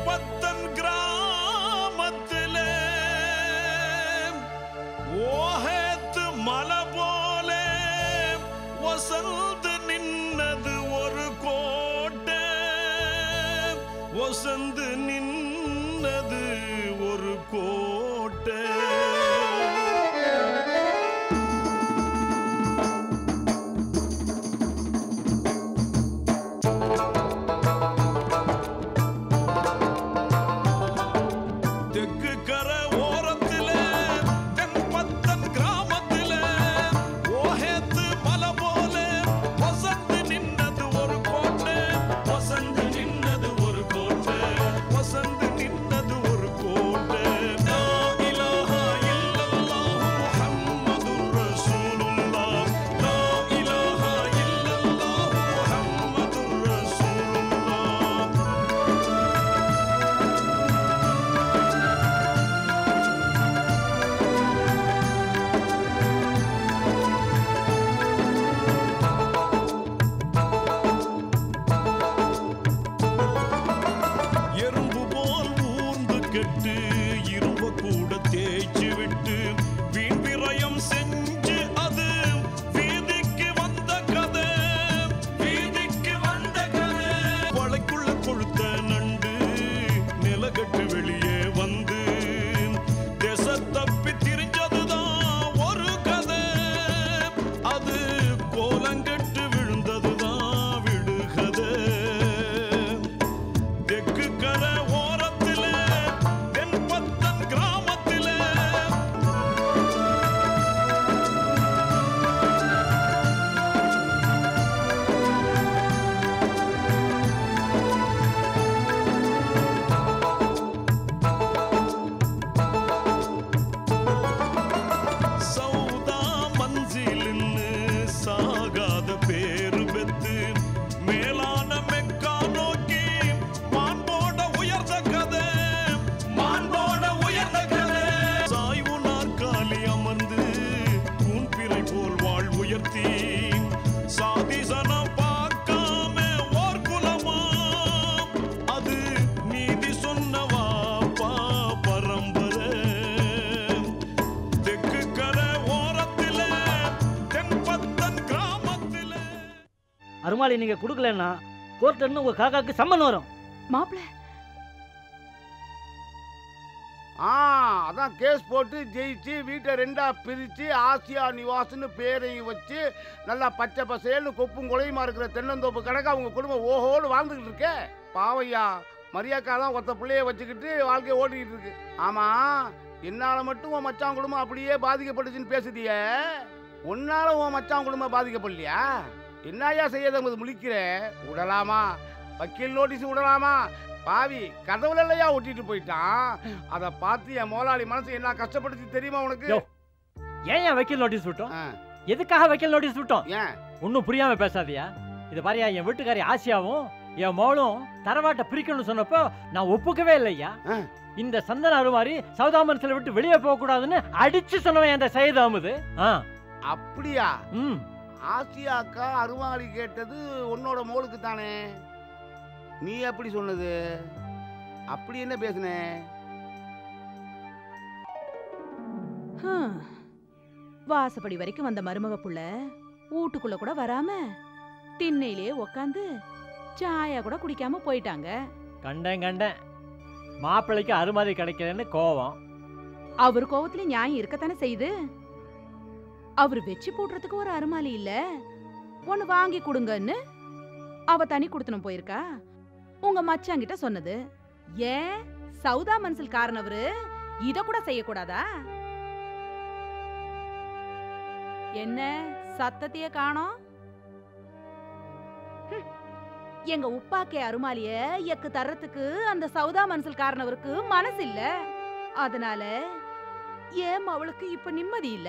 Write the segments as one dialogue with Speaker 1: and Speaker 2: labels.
Speaker 1: தென்பத்தன் கிராமத்திலே ஓஹேத்து மலை போலே வசந்து நின்னது ஒரு கோட்டை வசந்து நின்னது ஒரு கோட்டை தெற்கு கரை ஓரத்திலே தென்பத்தன் கிராமத்திலே ஓஹேத்து மலை போலே வசந்து நின்னது ஒரு கோட்டை வசந்து நின்னது ஒரு கோட்டை வசந்து நின்னது ஒரு கோட்டை லா இலாஹா இல்லல்லாஹு முஹம்மதுர் ரசூலுல்லாஹ் லா இலாஹா இல்லல்லாஹு முஹம்மதுர் ரசூலுல்லாஹ் எறும்பு போல் ஊர்ந்து கெட்டு இரும்ப கூட தேய்ச்சி விட்டு வீண் விரயம் செஞ்சு அது வீதிக்கு வந்த கதை வீதிக்கு வந்த கதை வளைக்குள்ள கொழுத்த நண்டு நிலகட்டு வெளியே வந்து தேச தப்பி திரிஞ்சதுதான் ஒரு கதை அது கோலங்கெட்டு விழுந்ததுதான் விடுகதை தெற்கு கரை ஓரத்திலே தென்பத்தன் கிராமத்திலே சௌதா மஞ்சிலின்னு சாகாத பேரு பெத்து மேலான மெக்கா நோக்கி மான்போட உயர்ந்த கதை மான்போட உயர்ந்த கதை சாய்வு நாற்காலி அமர்ந்து கூன்பிறை போல் வாழ் உயர்த்தி சாதி சனம் பார்க்காம ஓர் குலமா அது நீதி சொன்னவா பா பரம்பரை தெற்கு கரை ஓரத்திலே தென்பத்தன் கிராமத்திலே
Speaker 2: அருமாளி நீங்க கொடுக்கலன்னா கோர்ட்ல இருந்து உங்க காக்காக்கு சம்மன் வரும்
Speaker 3: மாப்பிள
Speaker 4: ஆ அதான் கேஸ் போட்டு ஜெயிச்சு வீட்டை ரெண்டா பிரிச்சு ஆசியா நிவாஸ்னு பேரையும் வச்சு நல்லா பச்சை பசேல்னு கொப்பும் குலையுமா இருக்கிற தென்னந்தோப்பு கணக்கு அவங்க குடும்பம் ஓஹோன்னு வாழ்ந்துக்கிட்டு இருக்கே பாவையா மரியாக்கா தான் ஒத்த பிள்ளைய வச்சுக்கிட்டு வாழ்க்கையை ஓட்டிக்கிட்டு இருக்கு ஆமா என்னால மட்டும் உன் மச்சான் குடும்பம் அப்படியே பாதிக்கப்பட்டுச்சுன்னு பேசுதிய உன்னால உன் மச்சான் குடும்பம் பாதிக்கப்படலையா என்னய்யா செய்யாத முழிக்கிற விடலாமா வக்கீல் நோட்டீஸ் விடலாமா பாவி கதவுல இல்லையா ஒட்டிட்டு போயிட்டான் அதை பார்த்து என் முதலாளி மனசு என்ன கஷ்டப்படுச்சு தெரியுமா உனக்கு
Speaker 2: யோ. ஏன் ஏன் வக்கீல் நோட்டீஸ் விட்டோம்
Speaker 4: ஆ,
Speaker 2: எதுக்காக வக்கீல் நோட்டீஸ் விட்டோம்
Speaker 4: ஏன்
Speaker 2: ஒன்றும் புரியாம பேசாதியா இது பாரியா என் வீட்டுக்காரி ஆசியாவும் என் மகளும் தரவாட்டை பிரிக்கணும்னு சொன்னப்போ நான் ஒப்புக்கவே இல்லையா
Speaker 4: ஆ.
Speaker 2: இந்த சந்தன அருமாரி சவுதாமரத்தில் விட்டு வெளியே போக கூடாதுன்னு அடிச்சு சொன்னவன் அந்த சையது அமுது ஆ
Speaker 4: அப்படியா
Speaker 2: ம்
Speaker 4: ஆசியா அக்கா அருவாளி கேட்டது உன்னோட மோளுக்கு தானே நீ எப்படி சொன்னது அப்படி என்ன பேசுன
Speaker 3: ஹம். வாசப்படி வரைக்கும் வந்த மருமக புள்ள வீட்டுக்குள்ள கூட வராம திண்ணையிலே உக்காந்து சாயா கூட குடிக்காம போயிட்டாங்க
Speaker 2: கண்டேன் கண்டேன் மாப்பிள்ளைக்கு அருமாதி கிடைக்கலன்னு கோவம்
Speaker 3: அவர் கோவத்துல நியாயம் இருக்கத்தானே செய்யுது அவர் வெச்சு போடுறதுக்கு ஒரு அருமாலி இல்ல ஒன்னு வாங்கி கொடுங்கன்னு அவ தனி கொடுத்தனும் போயிருக்கா உங்க மச்சாங்கிட்ட சொன்னது ஏன் சௌதா மனசில் காரணவரு இத கூட செய்யக்கூடாதா என்ன சத்தத்தையே காணோம் ஹம். எங்க உப்பாக்கே அருமாலிய எக்கு தர்றதுக்கு அந்த சௌதா மனசில் காரணவருக்கு மனசு இல்ல அதனால ஏன் அவளுக்கு இப்ப நிம்மதி இல்ல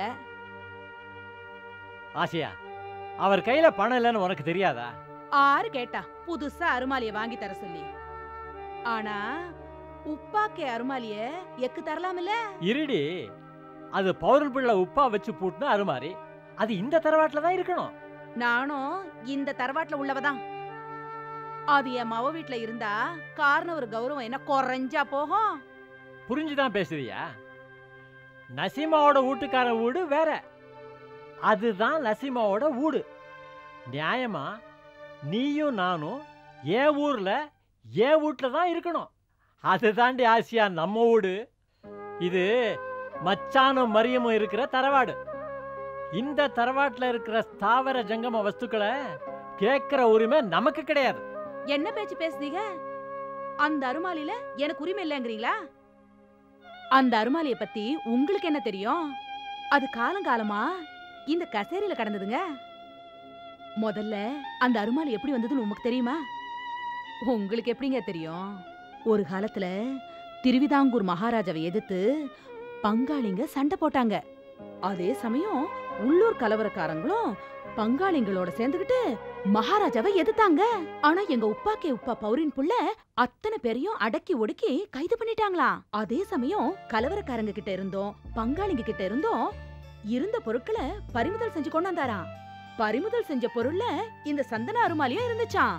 Speaker 2: ஆசியா அவர் கையில பணம் இல்லைன்னு உனக்கு தெரியாதா
Speaker 3: ஆறு கேட்டா புதுசா அருமாலிய வாங்கி தர சொல்லி ஆனா உப்பாக்கே அருமாலிய எக்கு தரலாமில்ல
Speaker 2: இருடி அது பௌரன் பிள்ளை உப்பா வச்சு பூட்டின அருமாரி அது இந்த தரவாட்டில் தான் இருக்கணும்
Speaker 3: நானும் இந்த தரவாட்டுல உள்ளவதான் அது என் மவ வீட்ல இருந்தா காரணம் ஒரு கௌரவம் என்ன குறைஞ்சா போகும்
Speaker 2: புரிஞ்சுதான் பேசுறியா நசீமாவோட வீட்டுக்கார வீடு வேற அதுதான் நசீமாவோட வீடு நியாயமா நீயும் நானும் என் ஊர்ல என் வீட்ல தான் இருக்கணும் அதுதாண்டி ஆசியா நம்ம வீடு இது மச்சானும் மரியமும் இருக்கிற தரவாடு இந்த தரவாட்டுல இருக்கிற ஸ்தாவர ஜங்கம வஸ்துக்களை கேட்கிற உரிமை நமக்கு கிடையாது
Speaker 3: என்ன பேச்சு பேசுதீங்க அந்த அருமாலில எனக்கு உரிமை இல்லைங்கிறீங்களா அந்த அருமாலிய பத்தி உங்களுக்கு என்ன தெரியும் அது காலங்காலமா இந்த கசேரியில கடந்ததுங்க முதல்ல அந்த அருமாலி எப்படி வந்ததுன்னு உங்களுக்கு தெரியுமா உங்களுக்கு எப்படிங்க தெரியும் ஒரு காலத்துல திருவிதாங்கூர் மகாராஜாவை எதிர்த்து பங்காளிங்க சண்டை போட்டாங்க அதே சமயம் உள்ளூர் கலவரக்காரங்களும் பங்காளிங்களோட சேர்ந்துகிட்டு மகாராஜாவை எதிர்த்தாங்க ஆனா எங்க உப்பாக்கே உப்பா பௌரின் புள்ள அத்தனை பேரையும் அடக்கி ஒடுக்கி கைது பண்ணிட்டாங்களாம் அதே சமயம் கலவரக்காரங்க கிட்ட இருந்தோம் பங்காளிங்க கிட்ட இருந்தோம் இருந்த பொருட்களை பறிமுதல் செஞ்சு கொண்டு வந்தாராம் பறிமுதல் செஞ்ச பொருள்ல இந்த சந்தன அருமாலியும் இருந்துச்சாம்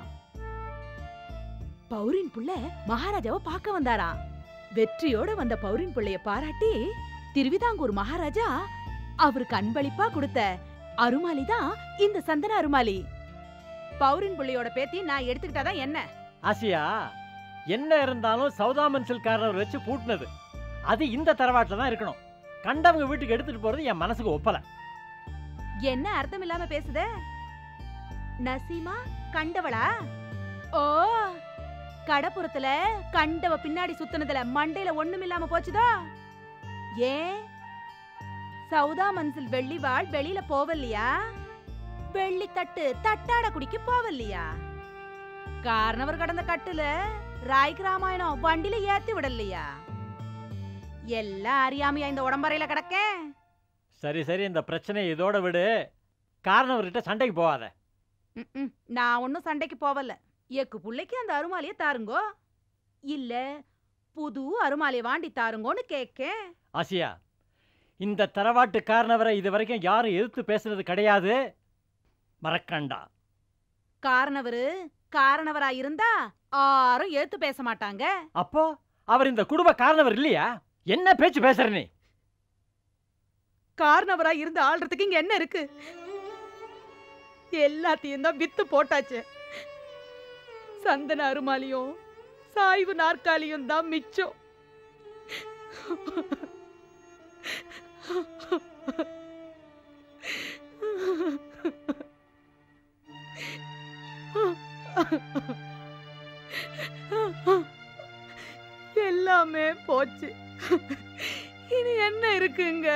Speaker 3: பௌரின் புள்ள மகாராஜாவை பார்க்க வந்தாராம் வெற்றியோட வந்த பௌரின் புள்ளைய பாராட்டி திருவிதாங்கூர் மகாராஜா அவருக்கு அன்பளிப்பா கொடுத்த அருமாலி தான் இந்த சந்தன அருமாலி பௌரின் புள்ளையோட பேத்தி நான் எடுத்துக்கிட்டாதான் என்ன
Speaker 2: ஆசியா என்ன இருந்தாலும் சௌதாமன் சில்காரர் வச்சு பூட்டினது அது இந்த தரவாட்டில் தான் இருக்கணும் கண்டவங்க வீட்டுக்கு எடுத்துட்டு போறது என் மனசுக்கு ஒப்பல
Speaker 3: என்ன அர்த்தம் இல்லாம பேசுத நசீமா கண்டவளா ஓ கடப்புறத்துல கண்டவ பின்னாடி சுத்துனதுல மண்டையில ஒண்ணும் இல்லாம போச்சுதோ ஏன் சௌதா மன்சில் வெள்ளி வாழ் வெளியில போவல்லையா வெள்ளி தட்டு தட்டாட குடிக்க போவல்லையா காரணவர் கடந்த கட்டுல ராய்க்கு ராமாயணம் வண்டியில ஏத்தி விடலையா எல்லாம் அறியாமையா இந்த உடம்பறையில கிடக்கேன்
Speaker 2: சரி சரி இந்த பிரச்சனையை இதோட விடு காரணவர்கிட்ட சண்டைக்கு போகாத
Speaker 3: ம்ம். நான் ஒன்னும் சண்டைக்கு போவல எக்கு புள்ளைக்கு அந்த அருமாலிய தாருங்கோ இல்ல புது அருமாலிய வாண்டி தாருங்கோன்னு கேக்கேன்
Speaker 2: ஆசியா இந்த தரவாட்டு காரணவரை இது வரைக்கும் யாரும் எதிர்த்து பேசுனது கிடையாது மறக்கண்டா
Speaker 3: காரணவரு காரணவரா இருந்தா யாரும் ஏத்து பேச மாட்டாங்க
Speaker 2: அப்போ அவர் இந்த குடும்ப காரணவர் இல்லையா என்ன பேச்சு பேசுற நீ
Speaker 3: காரணவரா இருந்து ஆள்றதுக்கு இங்க என்ன இருக்கு எல்லாத்தையும் தான் வித்து போட்டாச்சு சந்தன அருமாலியும் சாய்வு நாற்காலியும் தான் மிச்சம் எல்லாமே போச்சு இனி என்ன இருக்குங்க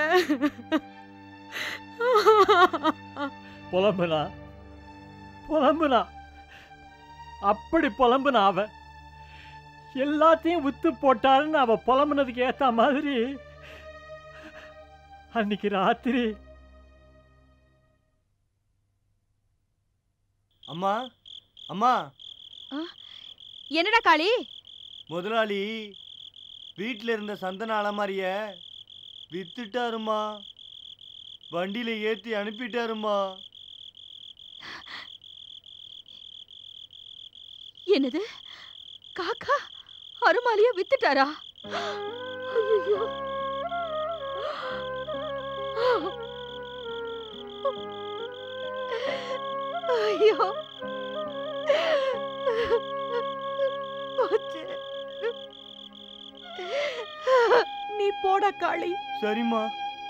Speaker 2: புலம்புனா புலம்புனா அப்படி புலம்புனா அவ எல்லாத்தையும் வித்து போட்டாருன்னு அவ புலம்புனதுக்கு ஏத்த மாதிரி அன்னைக்கு ராத்திரி
Speaker 5: அம்மா அம்மா
Speaker 3: என்னடா காளி
Speaker 5: முதலாளி வீட்டில் இருந்த சந்தன அலமாரிய வித்துட்டாருமா வண்டியில ஏத்தி அனுப்பிட்டாருமா
Speaker 3: என்னது காக்கா அருமாலிய வித்துட்டாரா ஐயோ ஐயோ போச்சு நீ போட காளி
Speaker 5: சரிம்மா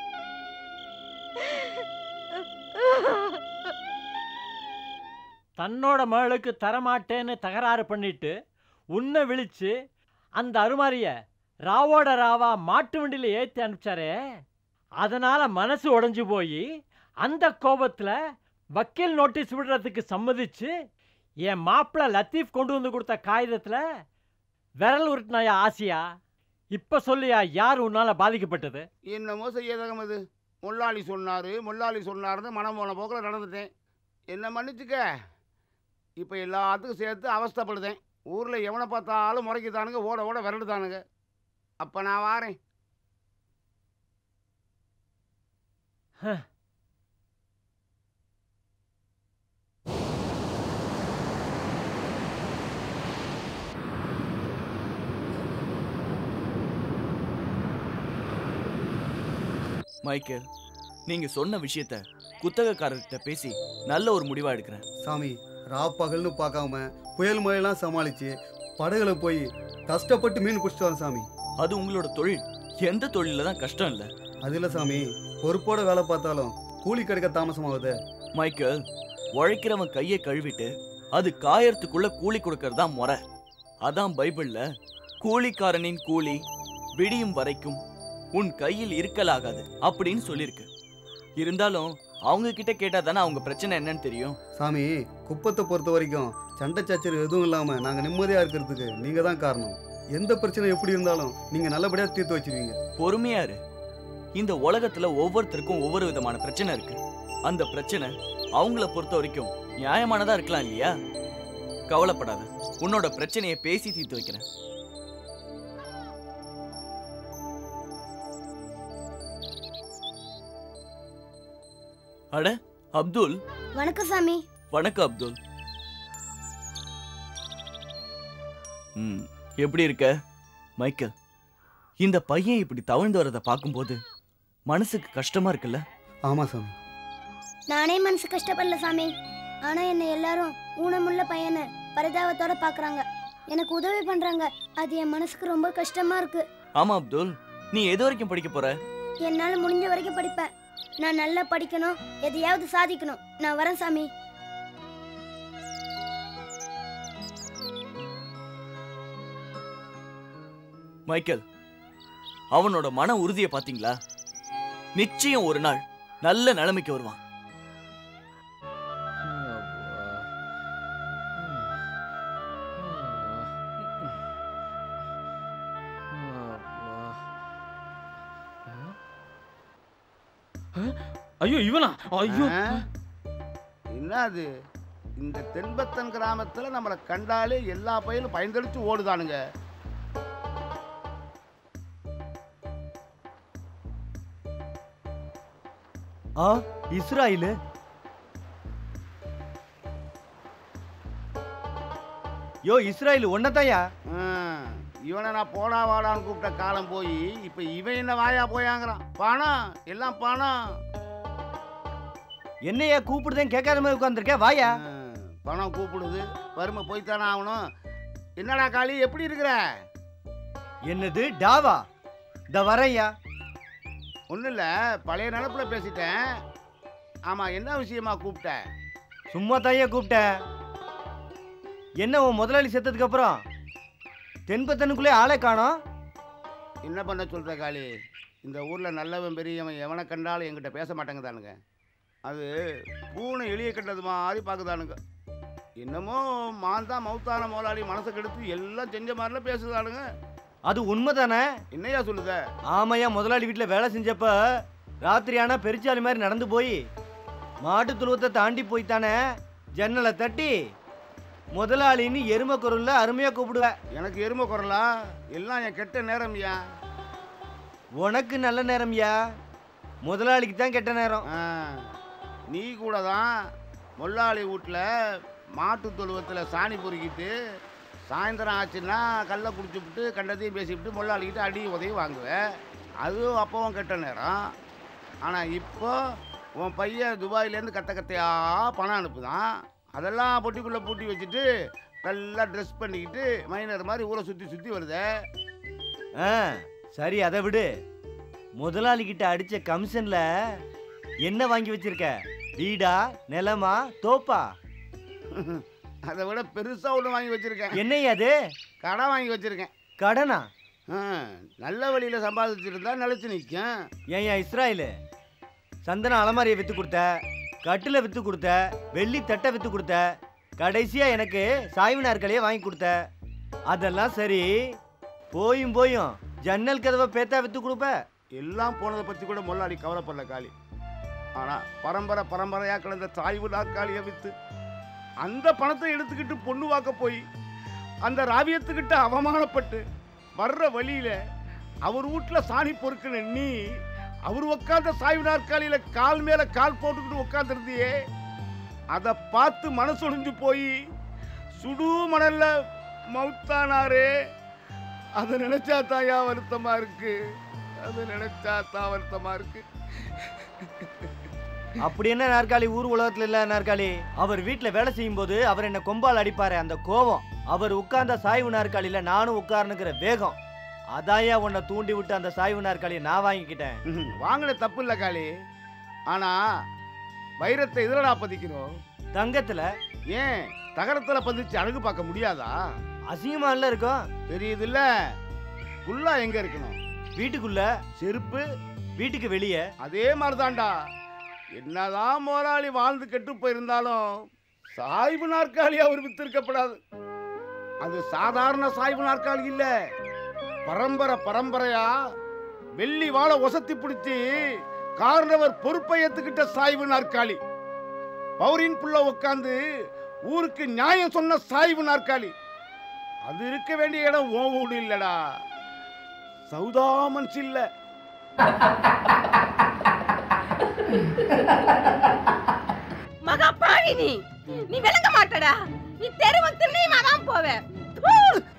Speaker 2: தன்னோட மகளுக்கு தரமாட்டேன்னு தகராறு பண்ணிட்டு உன்னை விழிச்சு அந்த அருமாரிய ராவோட ராவா மாட்டு வண்டியில ஏத்தி அனுப்பிச்சாரே அதனால மனசு உடைஞ்சு போய் அந்த கோபத்துல வக்கீல் நோட்டீஸ் விடுறதுக்கு சம்மதிச்சு என் மாப்பிள்ள லத்தீஃப் கொண்டு வந்து கொடுத்த காகிதத்துல விரல் உருட்டினாயா ஆசியா இப்ப சொல்லியா யார் உன்னால பாதிக்கப்பட்டது
Speaker 4: என்னமோ செய்யதகம் இது முல்லாளி சொன்னார் முல்லாளி சொன்னார்னு மனம் போன போக்கில் நடந்துட்டேன் என்ன மன்னிச்சுக்க இப்போ எல்லாத்துக்கும் சேர்த்து அவஸ்தைப்படுதேன் ஊரில் எவனை பார்த்தாலும் முறைக்குதானுங்க ஓட ஓட விரடுதானுங்க அப்போ நான் வாரேன்
Speaker 6: மைக்கேல் நீங்க சொன்ன விஷயத்த குத்தகக்காரர்கிட்ட பேசி நல்ல ஒரு முடிவா எடுக்கிறேன்
Speaker 7: சாமி ரா பகல்னு பார்க்காம புயல் மழையெல்லாம் சமாளிச்சு படகுல போய் கஷ்டப்பட்டு மீன் பிடிச்சிட்டு வரேன் சாமி
Speaker 6: அது உங்களோட தொழில் எந்த தொழில தான் கஷ்டம் இல்லை
Speaker 7: அது இல்லை சாமி பொறுப்போட வேலை பார்த்தாலும் கூலி கிடைக்க தாமசமாகுது
Speaker 6: மைக்கேல் உழைக்கிறவன் கையை கழுவிட்டு அது காயறதுக்குள்ள கூலி கொடுக்கறது தான் முறை அதான் பைபிள்ல கூலிக்காரனின் கூலி விடியும் வரைக்கும் உன் கையில் இருக்கலாகாது அப்படின்னு சொல்லியிருக்கு இருந்தாலும் அவங்க கிட்ட கேட்டா தானே அவங்க பிரச்சனை என்னன்னு தெரியும்
Speaker 7: சாமி குப்பத்தை பொறுத்த வரைக்கும் சண்டை சச்சரவு எதுவும் இல்லாமல் நாங்கள் நிம்மதியாக இருக்கிறதுக்கு நீங்கள் தான் காரணம் எந்த பிரச்சனை எப்படி இருந்தாலும் நீங்கள் நல்லபடியாக தீர்த்து வச்சிருவீங்க
Speaker 6: பொறுமையா இரு இந்த உலகத்துல ஒவ்வொருத்தருக்கும் ஒவ்வொரு விதமான பிரச்சனை இருக்கு அந்த பிரச்சனை அவங்கள பொறுத்த வரைக்கும் நியாயமானதா இருக்கலாம் இல்லையா கவலைப்படாத உன்னோட பிரச்சனையை பேசி தீர்த்து வைக்கிறேன் அட அப்துல்
Speaker 8: வணக்கம் சாமி
Speaker 6: வணக்கம் அப்துல் ம் எப்படி இருக்க மைக்கேல் இந்த பையன் இப்படி தவழ்ந்து வரதை பார்க்கும்போது மனசுக்கு கஷ்டமா இருக்குல்ல
Speaker 7: ஆமாம் சாமி
Speaker 8: நானே மனசு கஷ்டப்படல சாமி ஆனா என்னை எல்லாரும் ஊனமுள்ள பையனை பரிதாபத்தோட பாக்குறாங்க எனக்கு உதவி பண்றாங்க அது என் மனசுக்கு ரொம்ப கஷ்டமா இருக்கு
Speaker 6: ஆமா அப்துல் நீ எது வரைக்கும் படிக்க போற
Speaker 8: என்னால முடிஞ்ச வரைக்கும் படிப்பேன் நான் நல்லா படிக்கணும் எதையாவது சாதிக்கணும் நான் வரேன் சாமி
Speaker 6: மைக்கேல் அவனோட மன உறுதியை பாத்தீங்களா நிச்சயம் ஒரு நாள் நல்ல நிலைமைக்கு வருவான்
Speaker 2: ஐயோ இவனா ஐயோ
Speaker 4: ஆ? என்னது இந்த தென்பத்தன் கிராமத்துல நம்மளை கண்டாலே எல்லா பையனும் பயந்தடிச்சு ஓடுதானுங்க
Speaker 5: ஆ இஸ்ராயிலு யோ இஸ்ராயில் ஒன்னதாயா
Speaker 4: ஆ, இவனை நான் போடா வாடான்னு கூப்பிட்ட காலம் போய் இப்ப இவன் என்ன வாயா போயாங்கிறான் பணம் எல்லாம் பணம்
Speaker 5: என்னையா கூப்பிடுதேன் கேட்காத மாதிரி உட்காந்துருக்க வாயா
Speaker 4: ஆ, பணம் கூப்பிடுது வறுமை போய்த்தானே ஆகணும் என்னடா காளி எப்படி இருக்கிற
Speaker 5: என்னது டாவா இந்த வரையா
Speaker 4: ஒன்றும் இல்லை பழைய நினப்புல பேசிட்டேன் ஆமாம் என்ன விஷயமா கூப்பிட்ட
Speaker 5: சும்மா தாயா கூப்பிட்டேன் என்ன உன் முதலாளி செத்ததுக்கு அப்புறம் தென்பத்தனுக்குள்ளே ஆளே காணோம்
Speaker 4: என்ன பண்ண சொல்கிற காளி இந்த ஊரில் நல்லவன் பெரியவன் எவனை கண்டாலும் என்கிட்ட பேச மாட்டேங்குதானுங்க அது பூனை எளிய கண்டது மாதிரி பார்க்குதானுங்க என்னமோ மாந்தான் மௌத்தான முதலாளி மனசை கெடுத்து எல்லாம் செஞ்ச மாதிரிலாம் பேசுதானுங்க
Speaker 5: அது உண்மைதானே
Speaker 4: என்னையா சொல்லுத
Speaker 5: ஆமையா முதலாளி வீட்டில் வேலை செஞ்சப்ப ராத்திரி ஆனா பெருச்சாலி மாதிரி நடந்து போய் மாட்டு துருவத்தை தாண்டி போய்த்தானே ஜன்னலை தட்டி முதலாளின்னு எருமை குரல்ல அருமையா கூப்பிடுவேன்
Speaker 4: எனக்கு எருமை குரலா எல்லாம் என் கெட்ட நேரம்யா
Speaker 5: உனக்கு நல்ல நேரம்யா முதலாளிக்கு தான் கெட்ட நேரம்
Speaker 4: ஆ, நீ கூட தான் மொல்லாளி வீட்டில் மாட்டு தொழுவத்தில் சாணி பொறுக்கிட்டு சாயந்தரம் ஆச்சுன்னா கல்லை குடிச்சுப்புட்டு கண்டதையும் பேசிவிட்டு மொல்லாளிக்கிட்ட அடி உதவி வாங்குவேன் அதுவும் அப்பவும் கெட்ட நேரம் ஆனால் இப்போ உன் பையன் துபாயிலேருந்து கத்த கத்தையா பணம் அனுப்புதான் அதெல்லாம் பொட்டிக்குள்ளே பூட்டி வச்சுட்டு நல்லா ட்ரெஸ் பண்ணிக்கிட்டு மைனர் மாதிரி ஊரை சுற்றி சுற்றி வருதே
Speaker 5: ஆ சரி அதை விடு முதலாளி கிட்ட அடிச்ச கமிஷன்ல என்ன வாங்கி வச்சிருக்க வீடா நிலமா தோப்பா
Speaker 4: அதை விட பெருசாக ஒன்று வாங்கி வச்சுருக்கேன்
Speaker 5: என்னையா அது
Speaker 4: கடன் வாங்கி வச்சுருக்கேன்
Speaker 5: கடனா
Speaker 4: ஆ, நல்ல வழியில் சம்பாதிச்சிருந்தா நிலச்சி நிற்கும்
Speaker 5: ஏன்யா இஸ்ராயலு சந்தன அலமாரியை வித்து கொடுத்த கட்டில வித்து கொடுத்த வெள்ளி தட்டை வித்து கொடுத்த கடைசியா எனக்கு சாய்வு நாற்காலியை வாங்கி கொடுத்த அதெல்லாம் சரி போயும் போயும் ஜன்னல் கதவை பேத்தா வித்து கொடுப்ப
Speaker 4: எல்லாம் போனதை பற்றி கூட மொல்லாடி கவலைப்படல காளி ஆனால் பரம்பரை பரம்பரையாக கிடந்த சாய்வு நாற்காலியை விற்று அந்த பணத்தை எடுத்துக்கிட்டு பொண்ணு வாக்க போய் அந்த ராவியத்துக்கிட்ட அவமானப்பட்டு வர்ற வழியில அவர் வீட்டில் சாணி பொறுக்குன நீ அவர் உட்காந்த சாய்வு நாற்காலியில் கால் மேலே கால் போட்டுக்கிட்டு உட்காந்துருந்தியே அதை பார்த்து மனசொடிஞ்சு போய் சுடு மணல்ல மவுத்தானாரே அதை நினைச்சா தாயா வருத்தமா இருக்கு அது நினைச்சா தான் வருத்தமா இருக்கு
Speaker 5: அப்படி என்ன நாற்காலி ஊர் உலகத்துல இல்ல நாற்காலி அவர் வீட்டுல வேலை செய்யும் போது அவர் என்ன கொம்பால் அடிப்பாரு அந்த கோவம் அவர் உட்கார்ந்த சாய்வு நாற்காலியில நானும் உட்கார்னுங்கிற வேகம் அதாயா உன்னை தூண்டி விட்டு அந்த சாய்வு நாற்காலியை நான் வாங்கிக்கிட்டேன்
Speaker 4: ம்ஹும். வாங்கின தப்பு இல்லை காளி ஆனா வைரத்தை எதிரடா பதிக்கிறோம்
Speaker 5: தங்கத்துல
Speaker 4: ஏன் தகரத்துல பதிச்சு அழகு பார்க்க முடியாதா
Speaker 5: அசிங்கமா இல்ல இருக்கும்
Speaker 4: தெரியுதுல்ல குல்லா எங்க இருக்கணும்
Speaker 5: வீட்டுக்குள்ள
Speaker 4: செருப்பு
Speaker 5: வீட்டுக்கு வெளியே
Speaker 4: அதே மாதிரிதான்டா என்னதான் முதலாளி வாழ்ந்து கெட்டு போயிருந்தாலும் சாய்வு நாற்காலி அவர் வித்திருக்கப்படாது அது சாதாரண சாய்வு நாற்காலி இல்ல பரம்பரை பரம்பரையா வெள்ளி வாழை ஒசத்தி பிடிச்சி காரணவர் பொறுப்பை ஏத்துக்கிட்ட சாய்வு நாற்காலி பௌரின் புள்ள உட்காந்து ஊருக்கு நியாயம் சொன்ன சாய்வு நாற்காலி அது இருக்க வேண்டிய இடம் ஓ வீடு இல்லடா சௌதாமன்ஸ் இல்லை
Speaker 9: மகா பாவி நீ நீ விளங்க மாட்டடா நீ தெருவன் திருநீமா தான் போவ தூ!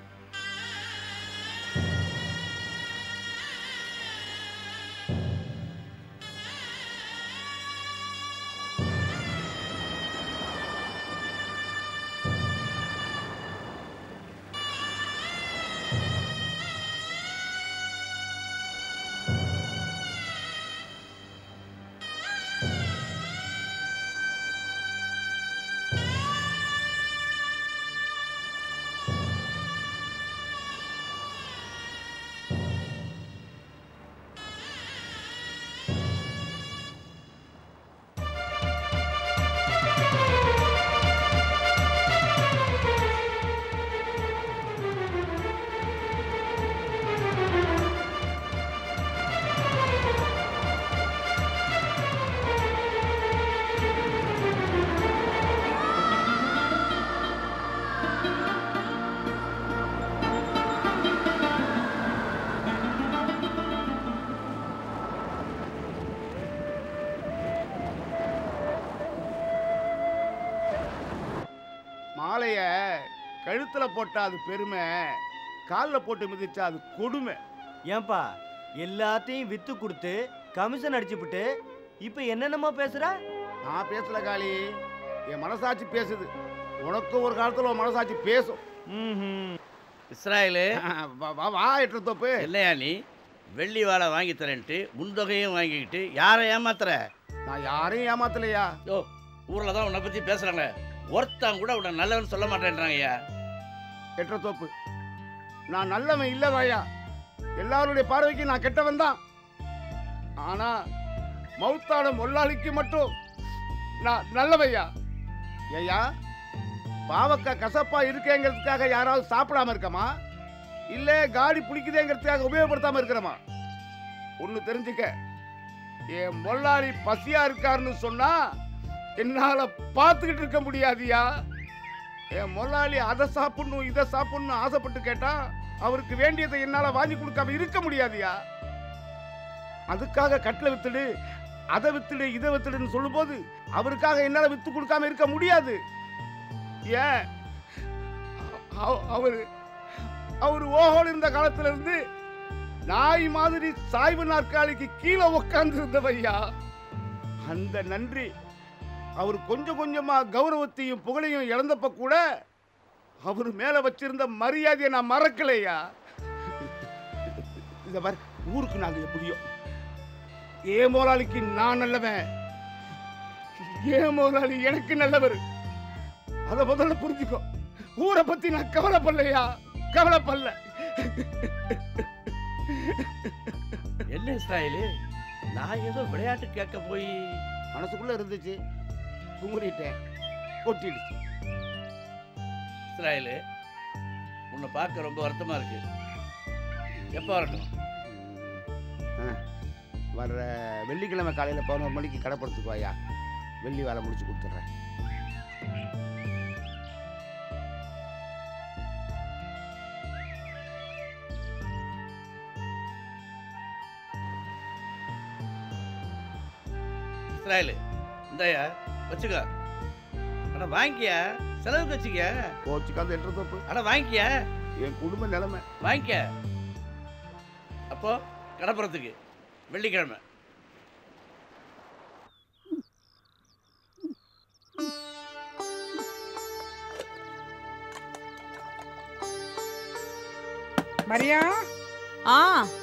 Speaker 4: மாலைய கழுத்துல போட்டா அது பெருமை காலில் போட்டு மிதிச்சா அது கொடுமை
Speaker 5: ஏன்பா எல்லாத்தையும் வித்து கொடுத்து கமிஷன் அடிச்சுப்புட்டு இப்ப என்னென்னமோ பேசுற
Speaker 4: நான் பேசல காளி என் மனசாட்சி பேசுது உனக்கும் ஒரு காலத்துல உன் மனசாட்சி பேசும்
Speaker 5: ம்ஹும்.
Speaker 10: இஸ்ராயலு
Speaker 4: வா, வா வா எட்டு தோப்பு
Speaker 10: இல்லையா நீ வெள்ளி வாழை வாங்கி தரேன்ட்டு முன்தொகையும் வாங்கிக்கிட்டு யாரை ஏமாத்துற
Speaker 4: நான் யாரையும் ஏமாத்தலையா
Speaker 10: ஓ ஊரில் தான் உன்னை பற்றி பேசுகிறாங்க ஒருத்தன் கூட உன்னை நல்லவன் சொல்ல மாட்டேன்றாங்கய்யா
Speaker 4: எட்ட தோப்பு நான் நல்லவன் இல்லதாயா எல்லாருடைய பார்வைக்கு நான் கெட்டவன் தான் ஆனா மௌத்தான மொல்லாளிக்கு மட்டும் நான் நல்லவையா ஐயா பாவக்காய் கசப்பா இருக்கேங்கிறதுக்காக யாராவது சாப்பிடாம இருக்கமா இல்ல காடி பிடிக்குதேங்கிறதுக்காக உபயோகப்படுத்தாம இருக்கிறோமா ஒன்னு தெரிஞ்சுக்க என் மொல்லாளி பசியா இருக்காருன்னு சொன்னா என்னால பார்த்துக்கிட்டு இருக்க முடியாதியா என் முதலாளி அதை சாப்பிடணும் இதை சாப்பிடணும் ஆசைப்பட்டு கேட்டா அவருக்கு வேண்டியதை என்னால வாங்கி கொடுக்காம இருக்க முடியாதுயா அதுக்காக கட்டில வித்துடு அதை வித்துடு இதை வித்துடுன்னு சொல்லும்போது அவருக்காக என்னால வித்து கொடுக்காம இருக்க முடியாது ஏன் அவ- அவரு அவர் ஓஹோல் இருந்த காலத்துல இருந்து நாய் மாதிரி சாய்வு நாற்காலிக்கு கீழே உட்கார்ந்து இருந்தவையா அந்த நன்றி அவர் கொஞ்சம் கொஞ்சமா கௌரவத்தையும் புகழையும் இழந்தப்ப கூட அவர் மேல வச்சிருந்த மரியாதையை நான் மறக்கலையா இத பாரு ஊருக்கு நாங்க எப்படியோ ஏ முதலாளிக்கு நான் நல்லவன் ஏ முதலாளி எனக்கு நல்லவர் அத முதல்ல புரிஞ்சுக்கோ ஊரை பத்தி நான் கவலைப்படலையா கவலைப்படல
Speaker 10: என்ன இஸ்ராயலு நான் ஏதோ விளையாட்டு கேட்க போய்
Speaker 4: மனசுக்குள்ள இருந்துச்சு குமுறிட்டேன் கொட்டிடுச்சு
Speaker 10: இஸ்ராயலு உன்னை பார்க்க ரொம்ப வருத்தமாக இருக்கு எப்போ வரட்டும்
Speaker 4: ஆ, வர்ற வெள்ளிக்கிழமை காலையில் பதினோரு மணிக்கு கடைப்படுத்துக்கு வாயா வெள்ளி வேலை முடிச்சு கொடுத்துட்றேன்
Speaker 10: இஸ்ராயலு இந்தாயா வச்சுக்க அட வாங்கிக்கியா செலவுக்கு வச்சுக்க
Speaker 4: கோச்சுக்காந்து என்ற தப்பு
Speaker 10: அட வாங்கிக்கியா
Speaker 4: என் குடும்ப நிலைமை
Speaker 10: வாங்கிக்க அப்போ கடப்புறத்துக்கு வெள்ளிக்கிழமை
Speaker 11: மரியா
Speaker 3: ஆ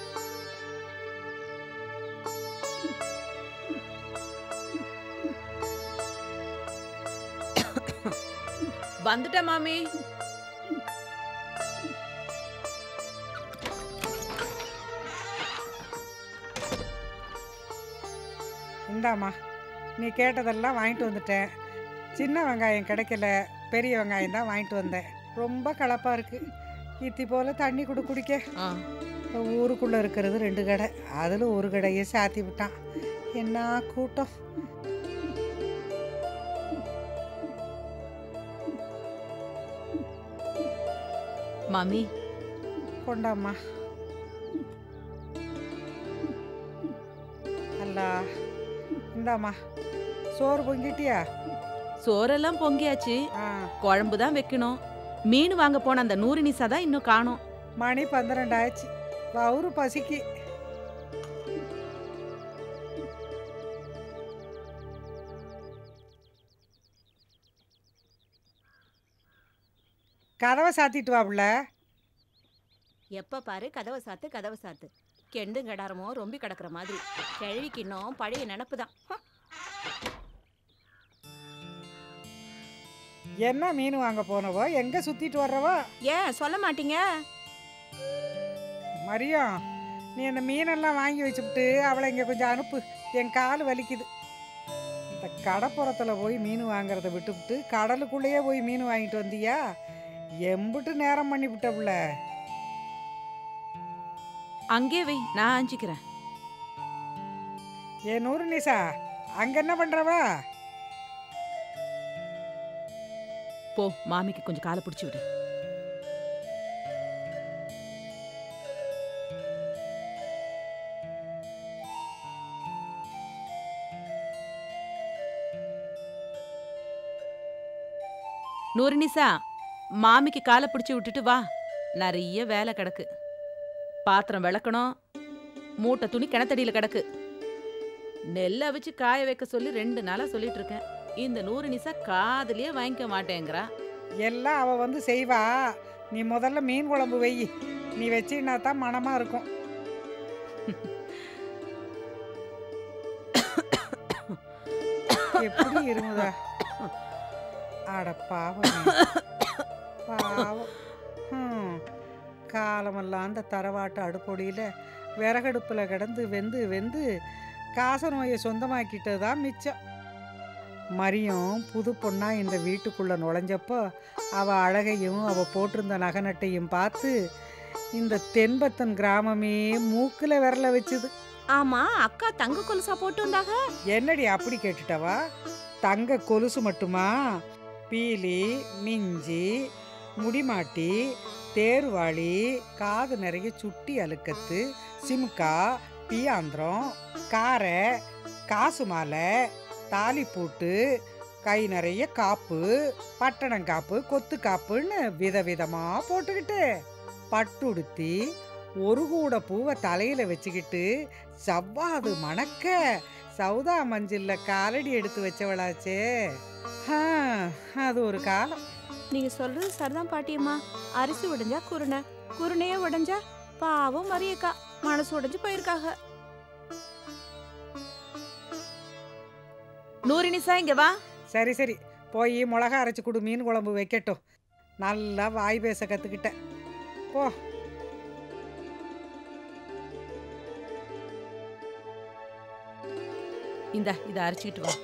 Speaker 3: வந்துட்டேன் மாமி
Speaker 11: இந்தாம்மா நீ கேட்டதெல்லாம் வாங்கிட்டு வந்துட்டேன் சின்ன வெங்காயம் கிடைக்கல பெரிய வெங்காயம் தான் வாங்கிட்டு வந்தேன் ரொம்ப கலப்பாக இருக்கு இத்தி போல தண்ணி கொடு குடிக்க
Speaker 3: ஆ
Speaker 11: இந்த ஊருக்குள்ளே இருக்கிறது ரெண்டு கடை அதில் ஒரு கடையை சாத்தி விட்டான் என்ன கூட்டம்
Speaker 3: மாமி
Speaker 11: கொண்டாம்மா அல்லா இந்தாம்மா சோறு பொங்கிட்டியா
Speaker 3: சோறெல்லாம் பொங்கியாச்சு
Speaker 11: ஆ
Speaker 3: குழம்பு தான் வைக்கணும் மீன் வாங்க போன அந்த நூறு நிசா தான் இன்னும் காணோம்
Speaker 11: மணி பன்னிரெண்டு ஆச்சு வவுறு பசிக்கு கதவை சாத்திட்டு வாப்புல
Speaker 9: எப்ப பாரு கதவை சாத்து கதவை சாத்து கெண்டும் கடாரமோ ரொம்பி கிடக்குற மாதிரி கிழவிக்கு இன்னும் பழைய நினப்பு தான்
Speaker 11: என்ன மீன் வாங்க போனவோ எங்க சுத்திட்டு வர்றவோ
Speaker 9: ஏன் சொல்ல மாட்டீங்க
Speaker 11: மரியம் நீ அந்த மீனெல்லாம் வாங்கி வச்சுப்புட்டு அவளை இங்கே கொஞ்சம் அனுப்பு என் கால் வலிக்குது இந்த கடப்புறத்தில் போய் மீன் வாங்குறத விட்டுவிட்டு கடலுக்குள்ளேயே போய் மீன் வாங்கிட்டு வந்தியா எம்புட்டு நேரம் பண்ணி விட்டப்புல
Speaker 3: அங்கே வை நான் அஞ்சிக்கிறேன்
Speaker 11: ஏ நூறு நிசா அங்கே என்ன பண்ணுறவா
Speaker 3: போ மாமிக்கு கொஞ்சம் காலை பிடிச்சி விடு நூறு நிசா மாமிக்கு காலை பிடிச்சி விட்டுட்டு வா நிறைய வேலை கிடக்கு பாத்திரம் விளக்கணும் மூட்டை துணி கிணத்தடியில் கிடக்கு நெல்லை அவிச்சு காய வைக்க சொல்லி ரெண்டு நாளாக சொல்லிட்டு இருக்கேன் இந்த நூறு நிசா காதுலயே வாங்கிக்க மாட்டேங்கிறா
Speaker 11: எல்லாம் அவள் வந்து செய்வா நீ முதல்ல மீன் குழம்பு வெயி நீ வச்சின்னா தான் மனமாக இருக்கும் எப்படி இருமுதா அட பாவம் பாவம் ஹம். காலமெல்லாம் அந்த தரவாட்டு அடுப்பொடியில் விறகடுப்பில் கிடந்து வெந்து வெந்து காச நோயை சொந்தமாக்கிட்டது தான் மிச்சம் மரியம் புது பொண்ணா இந்த வீட்டுக்குள்ளே நுழைஞ்சப்போ அவள் அழகையும் அவள் போட்டிருந்த நகநட்டையும் பார்த்து இந்த தென்பத்தன் கிராமமே மூக்கில் விரல வச்சுது
Speaker 9: ஆமா அக்கா தங்க கொலுசா போட்டு வந்தாக
Speaker 11: என்னடி அப்படி கேட்டுட்டவா தங்க கொலுசு மட்டுமா பீலி மிஞ்சி முடிமாட்டி தேர்வாளி காது நிறைய சுட்டி அழுக்கத்து சிம்கா பியாந்திரம் காரை காசு மாலை தாலிப்பூட்டு கை நிறைய காப்பு பட்டணங்காப்பு கொத்து காப்புன்னு விதவிதமாக போட்டுக்கிட்டு பட்டுடுத்தி ஒரு கூட பூவை தலையில வச்சுக்கிட்டு சவ்வாது மணக்க சௌதா மஞ்சில்ல காலடி எடுத்து வச்சவளாச்சே ஆ, அது ஒரு காலம்
Speaker 9: நீங்க சொல்றது சரிதான் பாட்டியம்மா அரிசி உடைஞ்சா குருணை குருணையே உடைஞ்சா பாவம் மரியக்கா மனசு உடைஞ்சு போயிருக்காக
Speaker 3: நூறு நிசா இங்க வா
Speaker 11: சரி சரி போய் மிளகா அரைச்சி கொடு மீன் குழம்பு வைக்கட்டும் நல்லா வாய் பேச கற்றுக்கிட்டேன் போ
Speaker 3: இந்த இதை அரைச்சிக்கிட்டு வா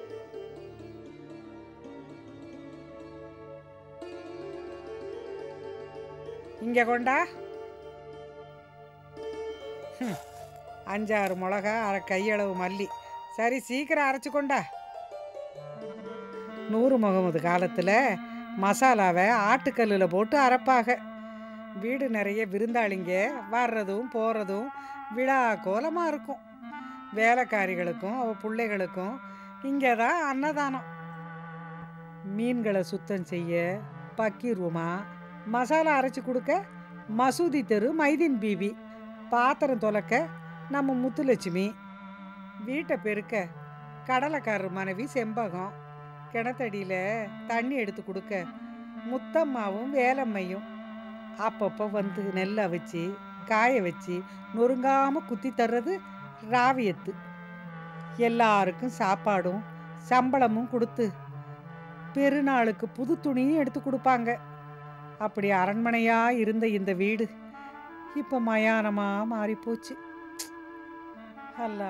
Speaker 11: இங்கே கொண்டா ஹம், அஞ்சாறு மிளகா அரை கையளவு மல்லி சரி சீக்கிரம் அரைச்சு கொண்டா நூறு முகமது காலத்தில் மசாலாவை ஆட்டுக்கல்லில் போட்டு அரைப்பாக வீடு நிறைய விருந்தாளிங்க வர்றதும் போகிறதும் விழா கோலமாக இருக்கும் வேலைக்காரிகளுக்கும் அவ பிள்ளைகளுக்கும் இங்கே தான் அன்னதானம் மீன்களை சுத்தம் செய்ய பக்கீர்வமா மசாலா அரைச்சி கொடுக்க மசூதி தெரு மைதீன் பீவி பாத்திரம் துலக்க நம்ம முத்துலட்சுமி வீட்டை பெருக்க கடலைக்காரர் மனைவி செம்பகம் கிணத்தடியில் தண்ணி எடுத்து கொடுக்க முத்தம்மாவும் வேலம்மையும் அப்பப்போ வந்து நெல்லை வச்சு காய வச்சு நொறுங்காம குத்தி தர்றது ராவியத்து எல்லாருக்கும் சாப்பாடும் சம்பளமும் கொடுத்து பெருநாளுக்கு புது துணியும் எடுத்து கொடுப்பாங்க அப்படி அரண்மனையா இருந்த இந்த வீடு இப்போ மயானமா மாறி போச்சு அல்லா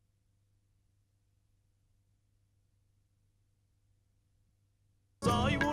Speaker 1: சாய்